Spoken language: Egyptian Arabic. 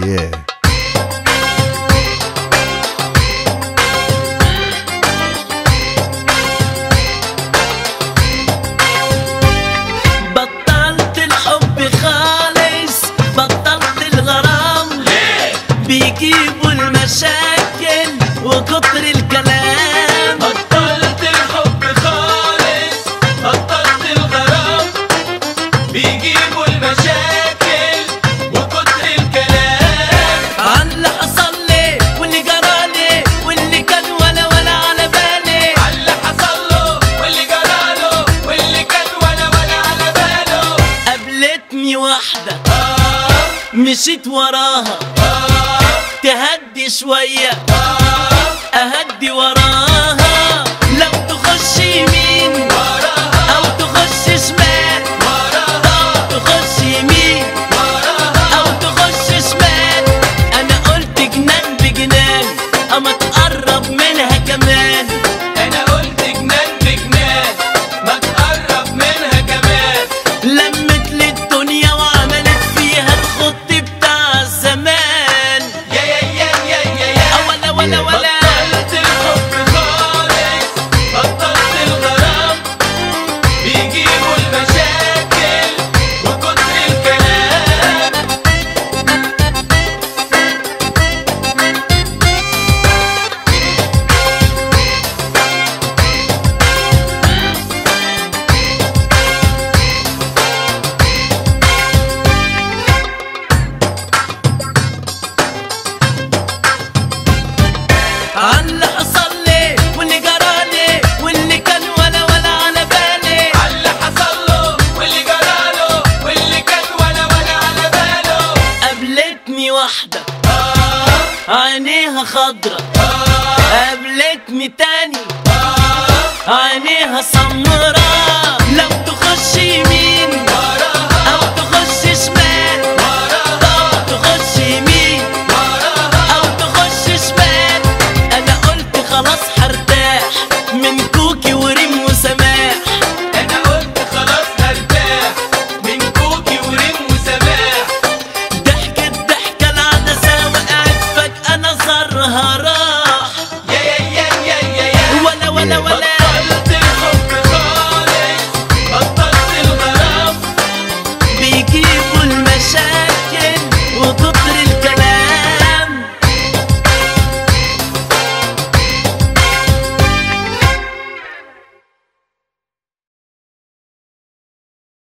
yeah. بطلت الحب خالص بطلت الغرام بيجيبوا المشاكل وكتر الكلام بطلت الحب خالص بطلت الغرام بيجيبوا المشاكل وكتر الكلام عن اللي حصل لي واللي جرالي واللي كان ولا ولا على بالي عاللي حصل له واللي جراله واللي كان ولا ولا على باله قابلتني واحدة آه مشيت وراها آه تهدي شوية آه أهدي وراها لو تخش يمين وراها أو تخش شمال وراها تخش يمين وراها أو تخش شمال أنا قلت جنان بجنان أما تقرب منها كمان انا قلت جنان بجنان ما تقرب منها كمان لمت لي الدنيا وعملت فيها الخط بتاع الزمان يا يا يا يا يا يا أه ولا ولا ولا بطلت الحب خالص بطلت الغرام بيجيبوا المشاكل وكتر الكلام عن اللي حصل لي واللي جرالي واللي كان ولا ولا على بالي عاللي حصل له واللي جراله واللي كان ولا ولا على باله قابلتني واحدة آه عينيها خضرة آه قابلتني تاني آه عينيها سمرة